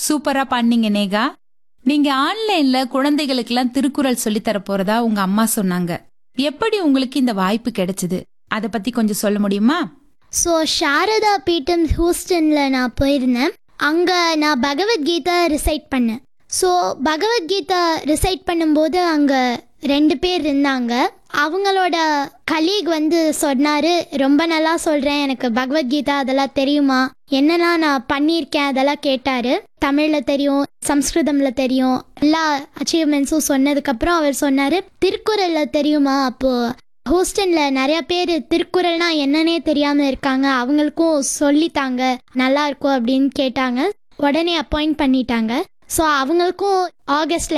சூப்பரா பண்ணீங்க நேகா நீங்க ஆன்லைன்ல குழந்தைகளுக்கெல்லாம் திருக்குறள் சொல்லித் தர போறதா உங்க அம்மா சொன்னாங்க எப்படி உங்களுக்கு இந்த வாய்ப்பு கிடைச்சது அத பத்தி கொஞ்சம் சொல்ல முடியுமா ஸோ சாரதா பீட்டம் ஹூஸ்டனில் நான் போயிருந்தேன் அங்கே நான் பகவத்கீதா ரிசைட் பண்ணேன் ஸோ பகவத்கீதா ரிசைட் பண்ணும்போது அங்கே ரெண்டு பேர் இருந்தாங்க அவங்களோட கலீக் வந்து சொன்னார் ரொம்ப நல்லா சொல்கிறேன் எனக்கு பகவத்கீதா அதெல்லாம் தெரியுமா என்னெல்லாம் நான் பண்ணியிருக்கேன் அதெல்லாம் கேட்டார் தமிழில் தெரியும் சம்ஸ்கிருதமில் தெரியும் எல்லா அச்சீவ்மெண்ட்ஸும் சொன்னதுக்கப்புறம் அவர் சொன்னார் திருக்குறளில் தெரியுமா அப்போது ஹூஸ்டனில் நிறைய பேர் திருக்குறள்னா என்னன்னே தெரியாமல் இருக்காங்க அவங்களுக்கும் சொல்லித்தாங்க நல்லா இருக்கும் அப்படின்னு கேட்டாங்க உடனே அப்பாயிண்ட் பண்ணிட்டாங்க ஸோ அவங்களுக்கும் ஆகஸ்ட்ல